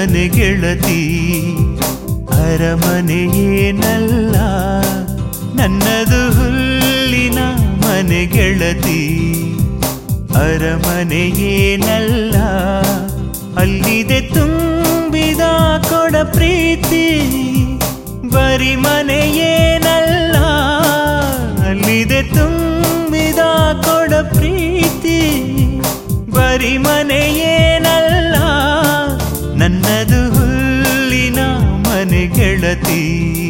ಮನೆ ಗೆಳತಿ ಅರಮನೆಯೇನಲ್ಲ ನನ್ನದು ಹುಲ್ಲಿನ ಮನೆ ಗೆಳತಿ ಅರಮನೆಯೇನಲ್ಲ ಅಲ್ಲಿದೆ ತುಂಬಿದ ಕೊಡ ಪ್ರೀತಿ ಬರಿ ಮನೆಯೇನಲ್ಲ ಅಲ್ಲಿದೆ ತುಂಬಿದ ಕೊಡ ಪ್ರೀತಿ ಬರಿ ಮನೆಯೇನಲ್ಲ ನನ್ನದು ಹುಲ್ಲಿನ ಮನೆ ಗೆಳತಿ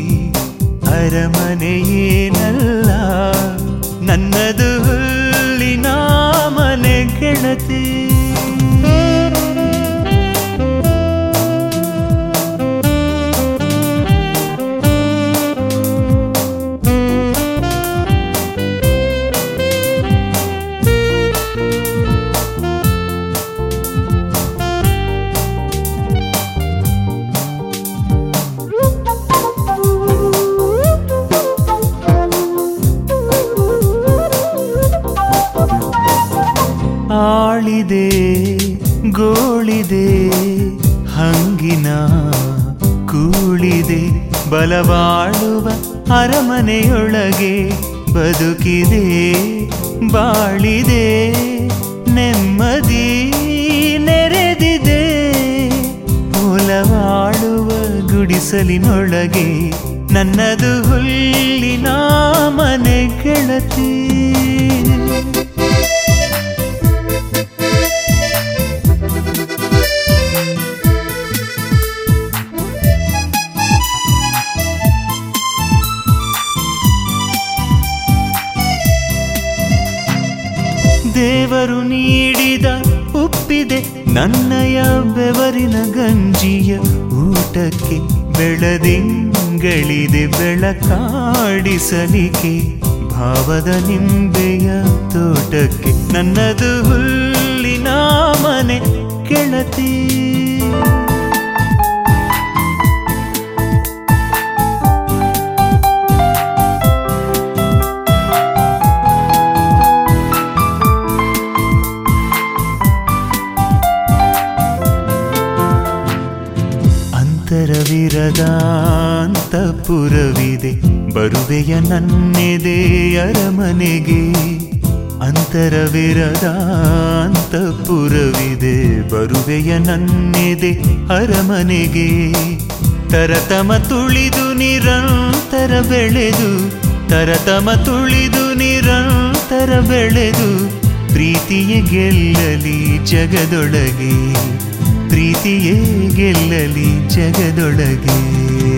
ಅರಮನೆಯೇನಲ್ಲ ನನ್ನದು ಹುಲ್ಲಿನ ಮನೆ ಗೆಳತಿ ಆಳಿದೆ ಗೋಳಿದೆ ಹಂಗಿನ ಕೂಳಿದೆ ಬಲವಾಳುವ ಅರಮನೆಯೊಳಗೆ ಬದುಕಿದೆ ಬಾಳಿದೆ ನೆಮ್ಮದಿ ನೆರೆದಿದೆ ಮೂಲವಾಳುವ ಗುಡಿಸಲಿನೊಳಗೆ ನನ್ನದು ಹುಲ್ಲಿನ ಮನೆ ಗೆಳತಿ ದೇವರು ನೀಡಿದ ಉಪ್ಪಿದೆ ನನ್ನಯ ಬೆವರಿನ ಗಂಜಿಯ ಊಟಕ್ಕೆ ಬೆಳದಿಂಗಳಿದೆ ಬೆಳಕಾಡಿಸಲಿಕೆ ಭಾವದ ನಿಂಬೆಯ ತೋಟಕ್ಕೆ ನನ್ನದು ಹುಲ್ಲಿನ ಮನೆ ಗೆಳತಿ ಅಂತರವಿರದ ಅಂತಪುರವಿದೆ ಬರುವೆಯ ನನ್ನೆದೆ ಅರಮನೆಗೆ ಅಂತರವಿರದ ಅಂತಪುರವಿದೆ ಬರುವೆಯ ನನ್ನೆದೆ ಅರಮನೆಗೆ ತರತಮ ತುಳಿದು ನಿರಂತರ ಬೆಳೆದು ತರತಮ ತುಳಿದು ನಿರಂತರ ಬೆಳೆದು ಪ್ರೀತಿಯೇ ಗೆಲ್ಲಲಿ ಜಗದೊಳಗೆ ಪ್ರೀತಿಯೇ ಗೆಲ್ಲಲಿ ಜಗದೊಳಗೆ